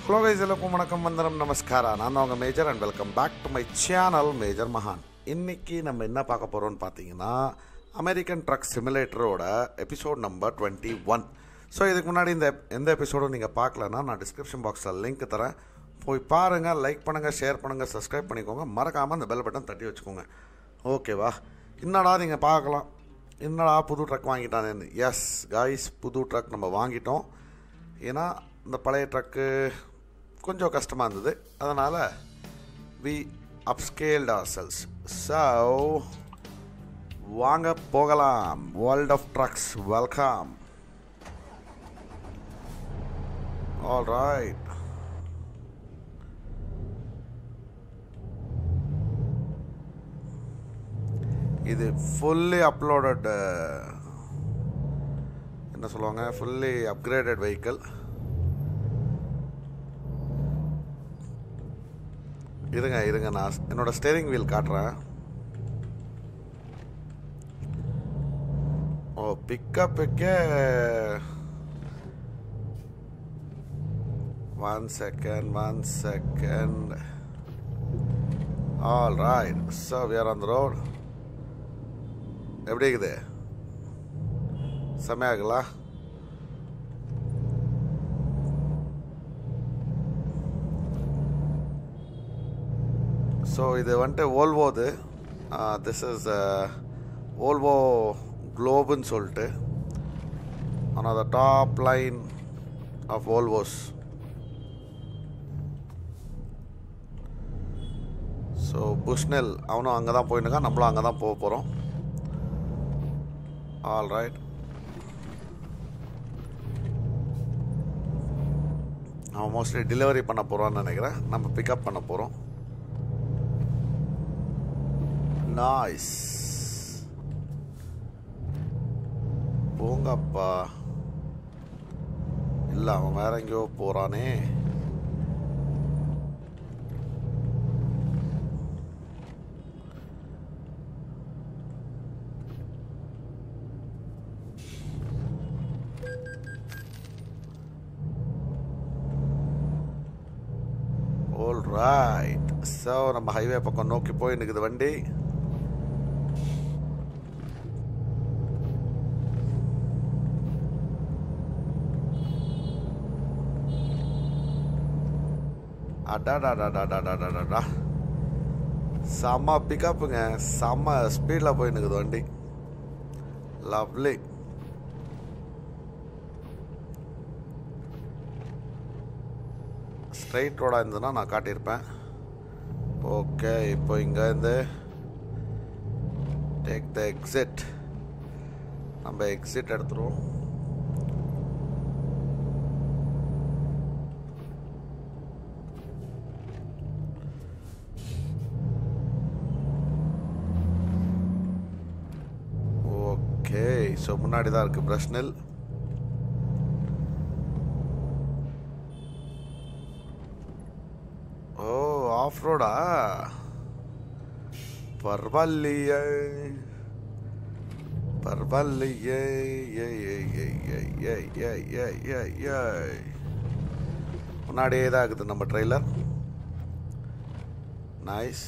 Hello guys எல்லாருக்கும் வணக்கம் வந்தனம் நமஸ்காரா நான் தான் உங்கள் Major and welcome back to my channel Major மகான் இன்னைக்கு நம்ம என்ன பார்க்க போகிறோம்னு பார்த்தீங்கன்னா அமெரிக்கன் ட்ரக் சிமுலேட்டரோட episode number twenty one so இதுக்கு முன்னாடி இந்த எந்த எபிசோடும் நீங்கள் பார்க்கலன்னா நான் டிஸ்கிரிப்ஷன் பாக்ஸில் லிங்க் தரேன் போய் பாருங்கள் லைக் பண்ணுங்கள் ஷேர் பண்ணுங்கள் சப்ஸ்கிரைப் பண்ணிக்கோங்க மறக்காமல் அந்த பெல் பட்டன் தட்டி வச்சுக்கோங்க ஓகேவா என்னடா நீங்கள் பார்க்கலாம் என்னடா புது ட்ரக் வாங்கிட்டானேன்னு எஸ் காய்ஸ் புது ட்ரக் நம்ம வாங்கிட்டோம் ஏன்னா இந்த பழைய ட்ரக்கு கொஞ்சம் கஷ்டமாக இருந்தது அதனால் we upscaled our sales so வாங்க போகலாம் world of trucks welcome all right இது ஃபுல்லி அப்லோடட் என்ன சொல்லுவாங்க ஃபுல்லி அப்கிரேடட் வெஹிக்கிள் இருங்க இருங்க நான் என்னோட ஸ்டேரிங் வீல் காட்டுறேன் ஓ பிக்கப்புக்கே one second one second all right so we're on the road எப்படி இருக்குது செம்மையாகுங்களா ஸோ இது வந்துட்டு ஓல்வோது திஸ் இஸ் ஓல்வோ குளோபுன்னு சொல்லிட்டு one of the top line of Volvos so Bushnell அவனும் அங்கே தான் போயிட்டுருக்கான் நம்மளும் அங்கே தான் போக போகிறோம் ஆல் ரைட் அவன் மோஸ்ட்லி டெலிவரி பண்ண போகிறான்னு நினைக்கிறேன் நம்ம பிக்கப் பண்ண போகிறோம் நாய்ஸ் போங்கப்பா இல்லை அவன் வேற எங்கேயோ போகிறானே ஆல் ரைட் ஸோ நம்ம ஹைவே பக்கம் நோக்கி போய் நிற்குது வண்டி அடாடாடாடாடாடாடாடா செம்ம பிக்கப்புங்க செம்ம ஸ்பீடில் போய் நிற்குது வண்டி லவ்லி ஸ்ட்ரைட் ரோடாக இருந்ததுன்னா நான் காட்டியிருப்பேன் ஓகே இப்போ இங்கேருந்து டேக் த எக்ஸிட் நம்ம எக்ஸிட் எடுத்துருவோம் ஓகே ஸோ முன்னாடி தான் இருக்குது பிரஷ்னல் ஓ ஆஃப் ரோடா பரவாயில்லையே பரவாயில்லையே ஏய் ஏய் ஏய் ஏய் ஏய் ஏய் ஏய் ஏய் ஏய் முன்னாடியே தான் இருக்குது நம்ம trailer nice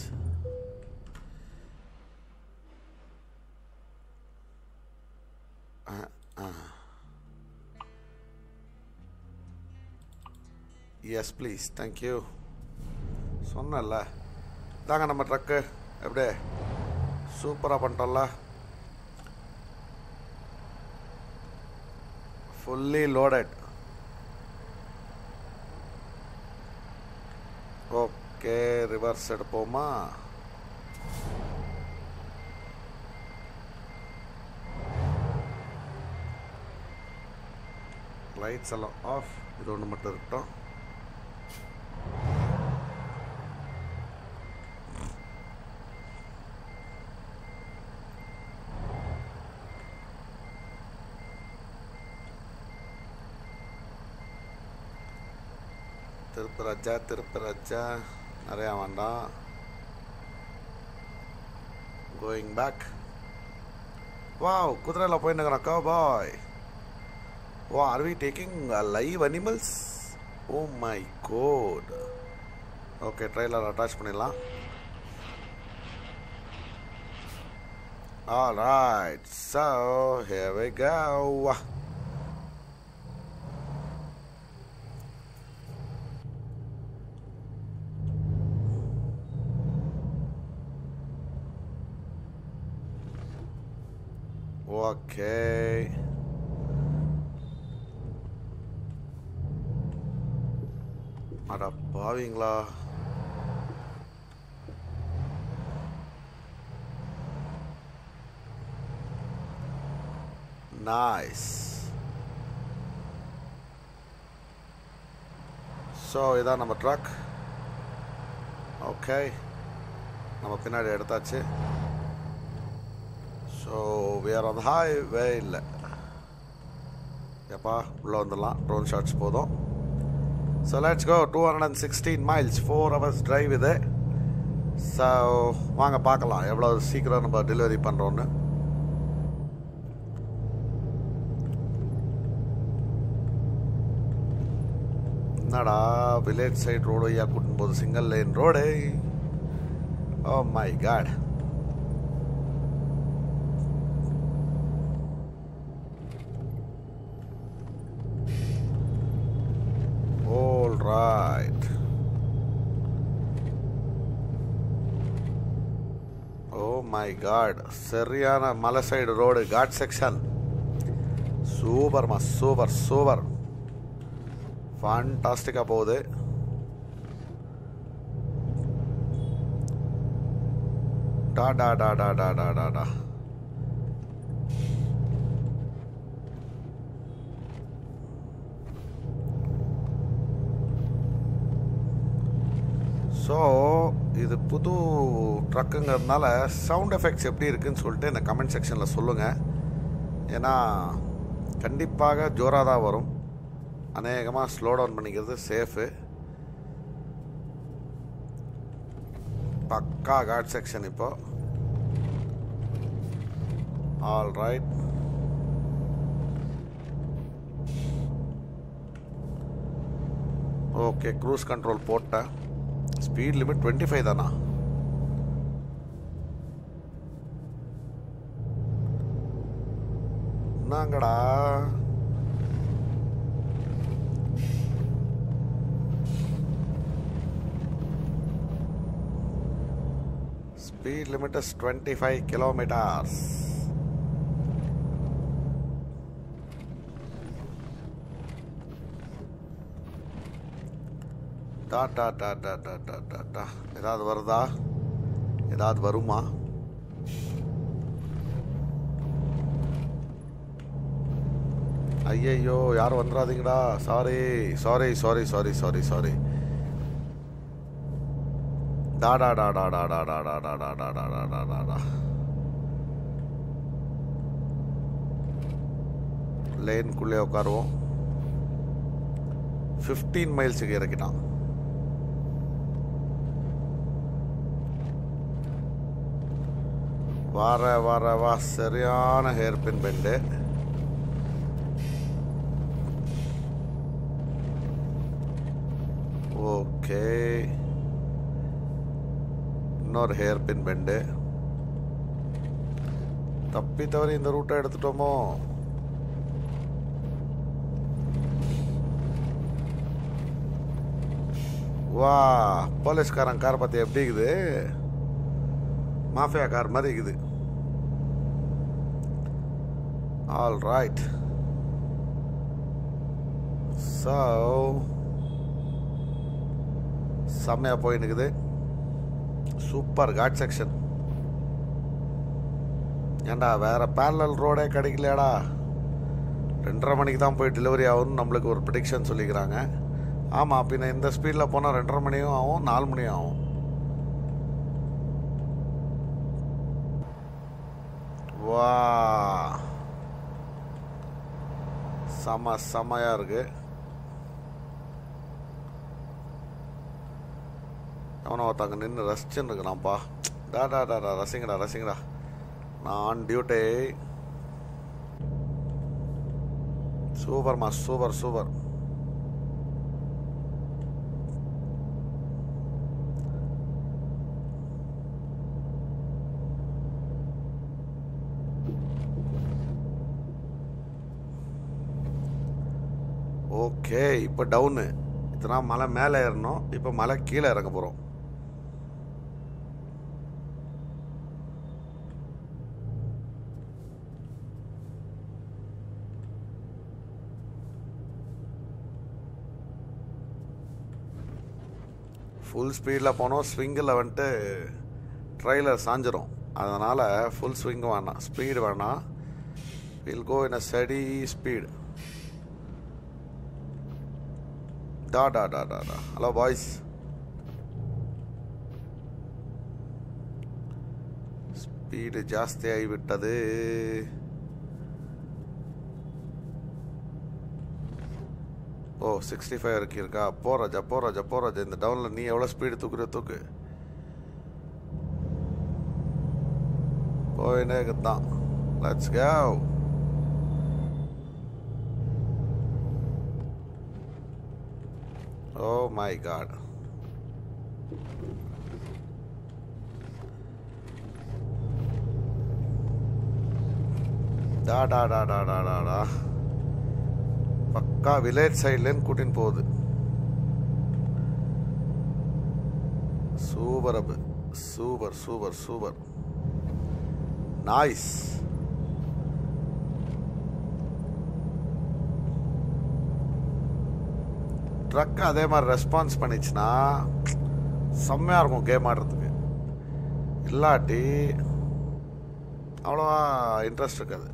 yes please thank you சொன்னல தாங்க நம்ம ட்ரக்கு எப்படி சூப்பராக பண்ணிட்டோம்ல ஃபுல்லி லோடட் ஓகே ரிவர்ஸ் எடுப்போமா லைட்ஸ் எல்லாம் ஆஃப் இது ஒன்று மட்டும் இருக்கட்டும் திருப்பு ராஜா திருப்பு ராஜா நிறையா வேண்டாம் கோயிங் பேக் வாவ் குதிரையில் போயின்னுக்கிறோம் go boy oh are we taking live animals oh my god okay trailer attach பண்ணிடலாம் All right, so here we go. Okay. அட பாவீங்களா நைஸ் ஸோ இதான் நம்ம ட்ரக் ஓகே நம்ம பின்னாடி எடுத்தாச்சு ஸோ வேர் அந்த ஹைவே இல்லை எப்பா உள்ளே வந்துடலாம் ட்ரோன் ஷாட்ஸ் போதும் so let's go two hundred and sixteen miles four hours drive இது ஸோ வாங்க பார்க்கலாம் எவ்வளோ சீக்கிரம் நம்ம டெலிவரி பண்ணுறோன்னு என்னடா வில்லேஜ் சைடு ரோடு ஐயா கூட்டும் போது single line road oh my god All right. Oh my god சரியான மலை சைடு ரோடு காட் செக்ஷன் சூப்பர்மா சூப்பர் சூப்பர் ஃபண்டாஸ்டிக்காக போகுது டா டா டா டா டா டா டா டா ஸோ இது புது ட்ரக்குங்கிறதுனால சவுண்ட் எஃபெக்ட்ஸ் எப்படி இருக்குன்னு சொல்லிட்டு இந்த கமெண்ட் செக்ஷனில் சொல்லுங்கள் ஏன்னா கண்டிப்பாக ஜோராக தான் வரும் அநேகமாக ஸ்லோ டவுன் பண்ணிக்கிறது சேஃபு பக்கா காட் செக்ஷன் இப்போ all right okay cruise control போட்டேன் ஸ்பீட் லிமிட் டுவெண்ட்டி ஃபைவ் தானா என்னங்கடா speed limit is twenty five kilometres டா டா டா டா டா டா டா டா ஏதாவது வருதா ஏதாவது வருமா ஐயையோ யாரும் வந்துடாதீங்கடா sorry sorry sorry sorry sorry sorry டா டா டா டா டா டா டா டா டா டா டா டா டா டா டா லேனுக்குள்ளே உட்காருவோம் ஃபிஃப்டீன் மைல்ஸுக்கு இறக்கிட்டான் வர வர வா சரியான ஹேர் பின் பெண்டு ஓகே இன்னொரு ஹேர் பின் பெண்டு தப்பி தவறி இந்த ரூட்டை எடுத்துட்டோமோ வா போலீஸ்காரன் கார் பார்த்து எப்படி இருக்குது மாஃபியா கார் மாதிரி இருக்குது ஆல் ரைட் ஸோ செம்மையாக போயின்னுக்குது சூப்பர் காட் செக்ஷன் ஏண்டா வேற பேரலல் ரோடே கிடைக்கலையாடா ரெண்டரை மணிக்கு தான் போய் டெலிவரி ஆகும்னு நம்மளுக்கு ஒரு ப்ரிடிக்ஷன் சொல்லிக்கிறாங்க ஆமாம் பின்ன இந்த ஸ்பீடில் போனால் ரெண்டரை மணியும் ஆகும் நாலு மணியும் ஆகும் வா செம செமையாக இருக்கு அவனை ஒருத்தங்க நின்று ரசிச்சுன்னு இருக்கிறான்ப்பா டா டா டா டா ரசிங்கடா ரசிங்கடா நான் டியூட்டி சூப்பர்மா சூப்பர் சூப்பர் ஓகே இப்போ டவுனு இத்தனை மலை மேலே ஏறணும் இப்போ மலை கீழே இறங்க போகிறோம் ஃபுல் ஸ்பீடில் போனோம் ஸ்விங்கில் வந்துட்டு ட்ரைலர் சாஞ்சிரும் அதனால் ஃபுல் ஸ்விங் வேணாம் ஸ்பீடு வேணாம் will go in a steady speed டா டா டா டா டா ஹலோ பாய்ஸ் ஸ்பீடு ஜாஸ்தியாகி விட்டது ஓ சிக்ஸ்டி ஃபைவ் வரைக்கும் இருக்கா போ ராஜா போ ராஜா போ ராஜா இந்த டவுனில் நீ எவ்வளோ ஸ்பீடு தூக்குற தூக்கு போயினே தான் let's go Oh my god. டா டா டா டா டா டா டா பக்கா வில்லேஜ் சைட்லேருந்து கூட்டின்னு போகுது சூப்பர் அப்பு super super super nice truck அதே மாதிரி ரெஸ்பான்ஸ் பண்ணிச்சுன்னா செம்மையாக இருக்கும் கேம் ஆடுறதுக்கு இல்லாட்டி அவ்வளோவா இன்ட்ரெஸ்ட் இருக்காது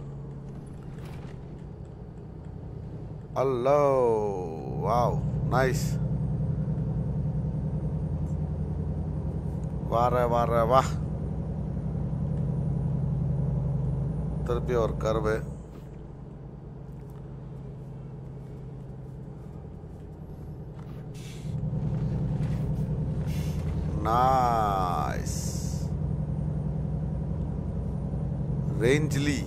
ஹலோ வாவ் நைஸ் வார வார வா திருப்பி ஒரு கருவு Nice. Rangely.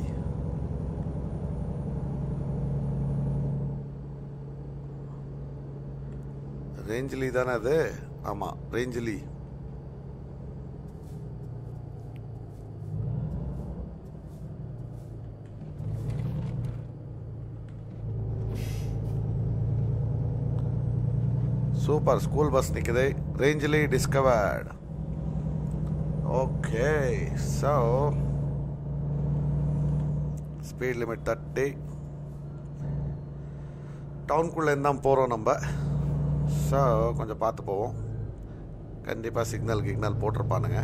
ரேஞ்சிலி தானே அது ஆமாம் ரேஞ்சிலி சூப்பர் ஸ்கூல் பஸ் நிற்குது ரேஞ்சிலி discovered okay so speed limit தட்டி டவுனுக்குள்ளேருந்து தான் போகிறோம் நம்ம ஸோ கொஞ்சம் பார்த்து போவோம் கண்டிப்பாக சிக்னல் கிக்னல் போட்டிருப்பானுங்க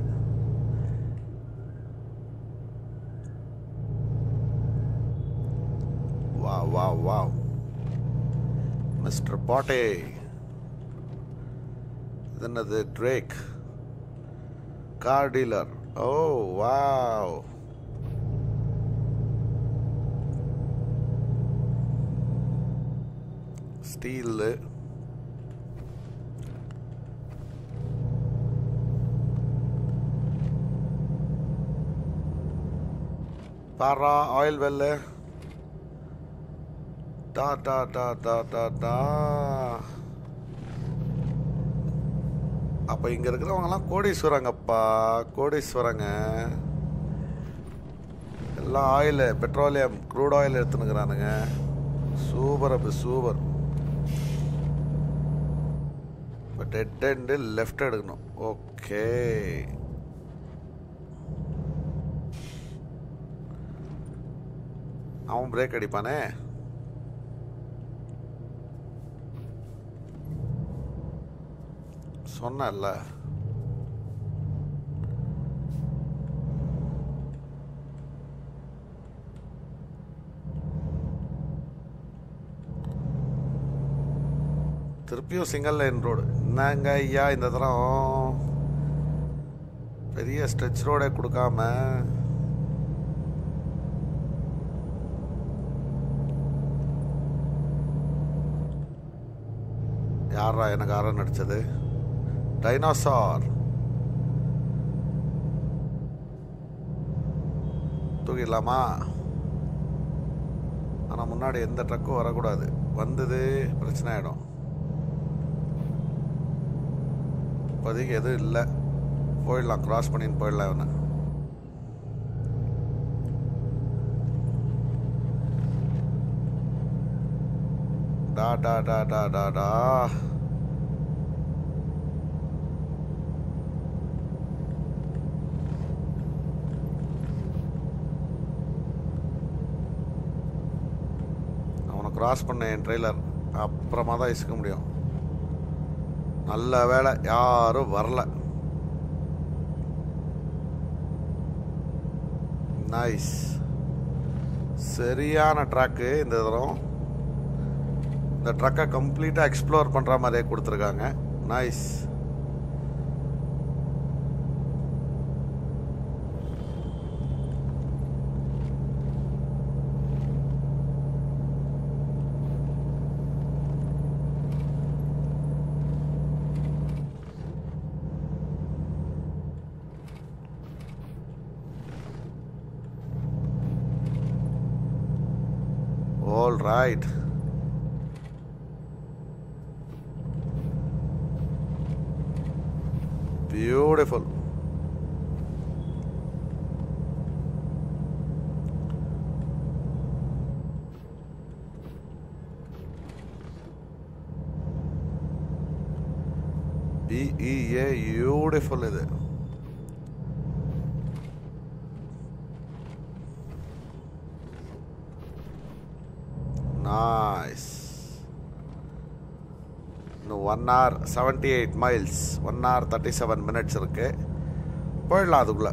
வா வா வா மிஸ்டர் பாட்டே இது என்னது ட்ரேக் car dealer oh wow steel பாரா ஆயில் வெல்லு டா டா டா டா டா டா அப்போ இங்கே இருக்கிறவங்கலாம் கோடீஸ்வரங்கப்பா கோடீஸ்வரங்க எல்லாம் ஆயில் பெட்ரோலியம் க்ரூட் ஆயில் எடுத்துனுக்குறானுங்க சூப்பர் அப்போ சூப்பர் இப்போ டெட் எண்டு லெஃப்ட் எடுக்கணும் ஓகே அவன் பிரேக் அடிப்பானே சொன்னல திருப்பியும் சிங்கிள் லைன் ரோடு என்னங்க ஐயா இந்த தரம் பெரிய ஸ்ட்ரெச் ரோடே கொடுக்காம யாரா எனக்கு ஆரம் நடிச்சது டைனோசார் தூக்கிடலாமா ஆனால் முன்னாடி எந்த ட்ரக்கும் வரக்கூடாது வந்தது பிரச்சனை ஆகிடும் இப்போதைக்கு எதுவும் இல்லை போயிடலாம் கிராஸ் பண்ணின்னு போயிடலாம் இவனை டா டா டா டா டா டா அவனை கிராஸ் பண்ண என் ட்ரெய்லர் அப்புறமா தான் இசுக்க முடியும் நல்ல வேலை யாரும் வரல நைஸ் சரியான ட்ராக்கு இந்த தரம் இந்த ட்ரக்கை கம்ப்ளீட்டாக எக்ஸ்ப்ளோர் பண்ணுற மாதிரியே கொடுத்துருக்காங்க nice All right. Beautiful. B-E-A, beautiful இது நைஸ் இன்னும் one hour seventy eight miles one hour thirty seven minutes இருக்கு போயிடலாம் அதுக்குள்ள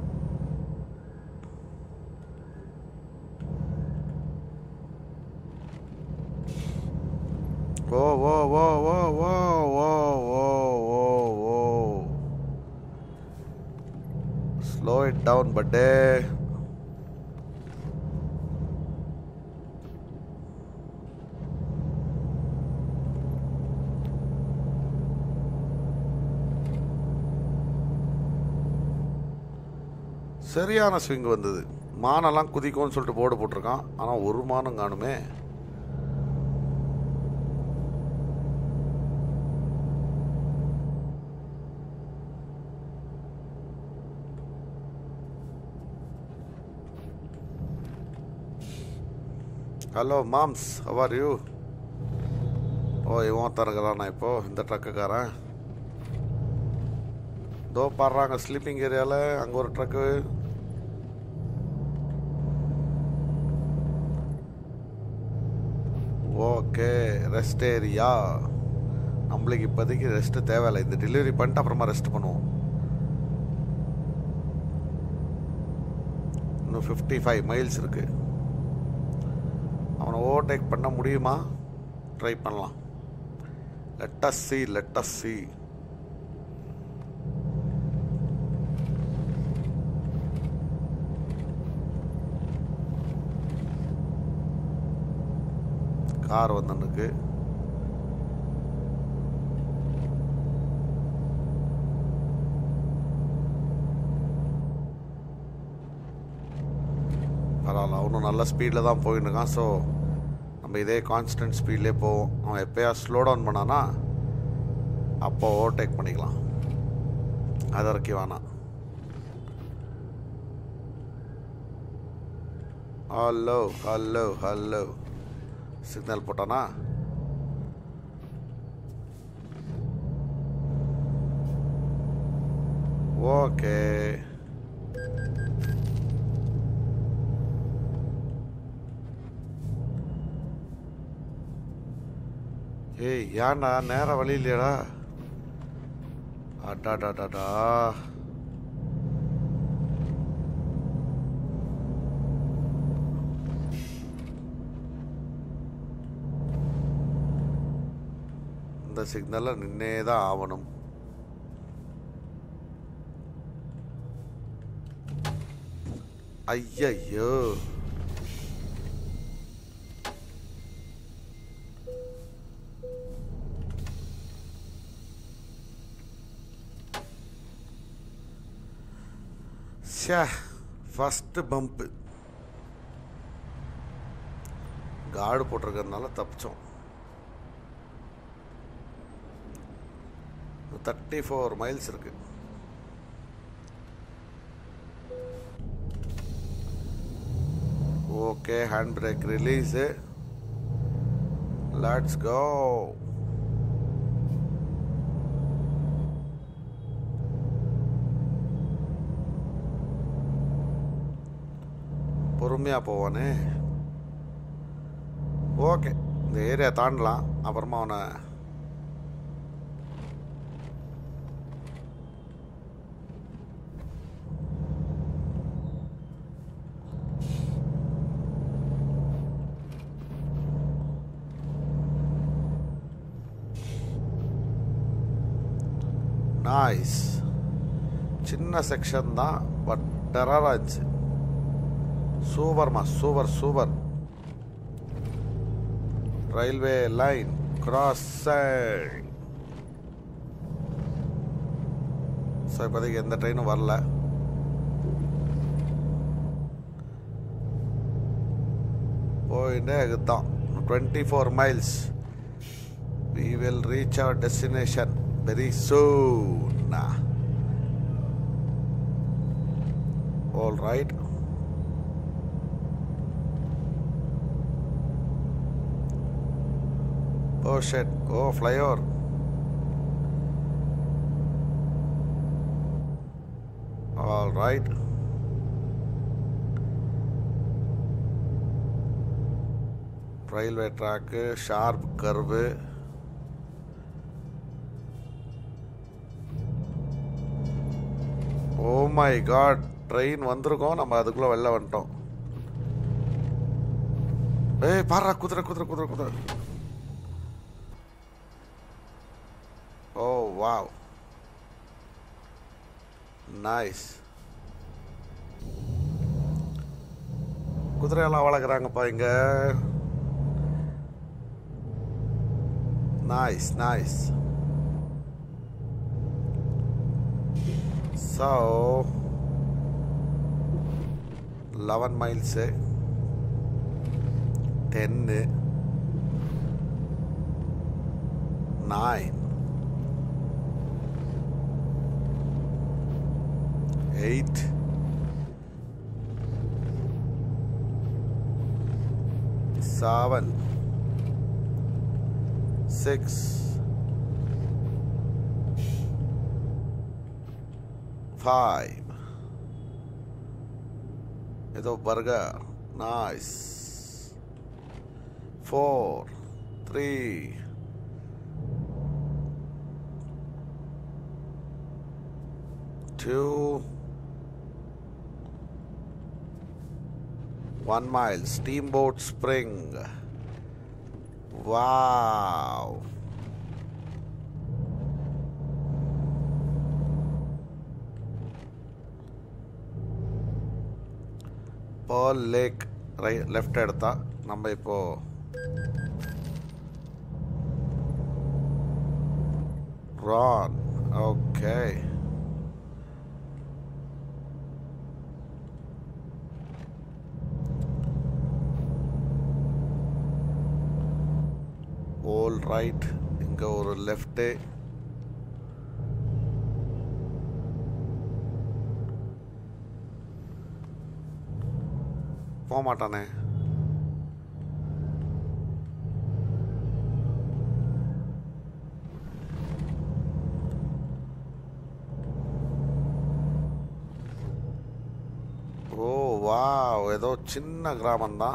oh oh oh oh oh oh oh oh oh slow it down பட்டே சரியான ஸ்விங் வந்தது மானெல்லாம் குதிக்கும்னு சொல்லிட்டு போர்டு போட்டிருக்கான் ஆனால் ஒரு மானம் காணுமே ஹலோ மாம்ஸ் ஹவர் யூ ஓ இவன் தரகிறானா இப்போ இந்த ட்ரக்குக்காரன் தோ பாடுறாங்க ஸ்லீப்பிங் ஏரியாவில் அங்கே ஒரு ட்ரக்கு ஓகே ரெஸ்ட் ஏரியா நம்மளுக்கு இப்போதைக்கு ரெஸ்ட்டு தேவையில்லை இந்த டெலிவரி பண்ணிட்டு அப்புறமா ரெஸ்ட் பண்ணுவோம் இன்னும் ஃபிஃப்டி ஃபைவ் மைல்ஸ் இருக்கு அவனை ஓவர்டேக் பண்ண முடியுமா ட்ரை பண்ணலாம் let's see let's see car வந்தனுக்கு பரவாயில்ல அவனும் நல்ல ஸ்பீடில் தான் போயின்னு இருக்கான் ஸோ நம்ம இதே கான்ஸ்டன்ட் ஸ்பீட்லேயே போவோம் அவன் எப்போயா ஸ்லோ டவுன் பண்ணானா அப்போ ஓவர்டேக் பண்ணிக்கலாம் அது வரைக்கும் வேணாம் ஹலோ ஹலோ ஹலோ சிக்னல் போட்டானா ஓகே ஏய் ஏன்டா நேரம் வழி இல்லையாடா அடாடாடாடா இந்த சிக்னலில் நின்னே தான் ஆகணும் ஐயையோ ஷே ஃபஸ்ட்டு பம்ப்பு கார்டு போட்டிருக்கறதுனால தப்பிச்சோம் தேர்ட்டி ஃபோர் மைல்ஸ் இருக்கு okay hand brake release let's go பொறுமையாக போவானே ஓகே இந்த ஏரியா தாண்டலாம் அப்புறமா அவனை நாய்ஸ் சின்ன செக்ஷன் தான் பட் டெரராக இருந்துச்சு சூப்பர்மா super super railway line crossing so இப்போதைக்கு எந்த ட்ரெயினும் வரல போயிட்டே இருக்குதான் twenty four miles we will reach our destination very soon all right Oh shit. Oh, flyover. All right. Railway track sharp curve oh my god train வந்திருக்கோம் நம்ம அதுக்குள்ளே வெளில வந்துட்டோம் ஏய் பாரு குதிரை குதிரை குதிரை குதிரை ஓ வாவ் நைஸ் குதிரையெல்லாம் வளர்க்குறாங்கப்பா இங்க nice nice so eleven miles ten nine eight, seven, six, five. ஏதோ burger nice four three two one mile steamboat spring wow Pearl Lake ரை லெஃப்ட் எடுத்தா நம்ம இப்போ ரான் ஓகே ஓல் ரைட் இங்கே ஒரு லெஃப்ட்டு போக மாட்டானே ஓ வா ஏதோ சின்ன கிராமம்தான்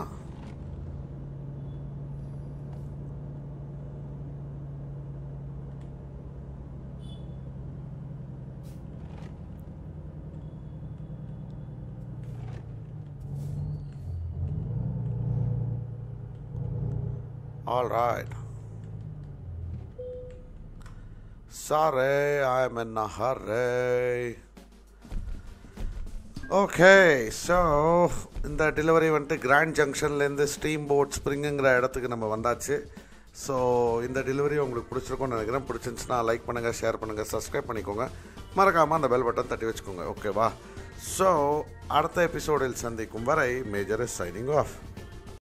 All right. Sorry, I'm in a hurry. Okay so இந்த டெலிவரி வந்துட்டு கிராண்ட் ஜங்ஷன்லேருந்து ஸ்டீம் போட் ஸ்ப்ரிங்குங்கிற இடத்துக்கு நம்ம வந்தாச்சு ஸோ இந்த டெலிவரி உங்களுக்கு பிடிச்சிருக்கும்னு நினைக்கிறேன் பிடிச்சிருந்துச்சுன்னா லைக் பண்ணுங்கள் ஷேர் பண்ணுங்கள் சப்ஸ்கிரைப் பண்ணிக்கோங்க மறக்காமல் அந்த பெல் பட்டன் தட்டி வச்சுக்கோங்க ஓகேவா ஸோ அடுத்த எபிசோடில் சந்திக்கும் வரை மேஜர் இஸ் சைனிங் ஆஃப்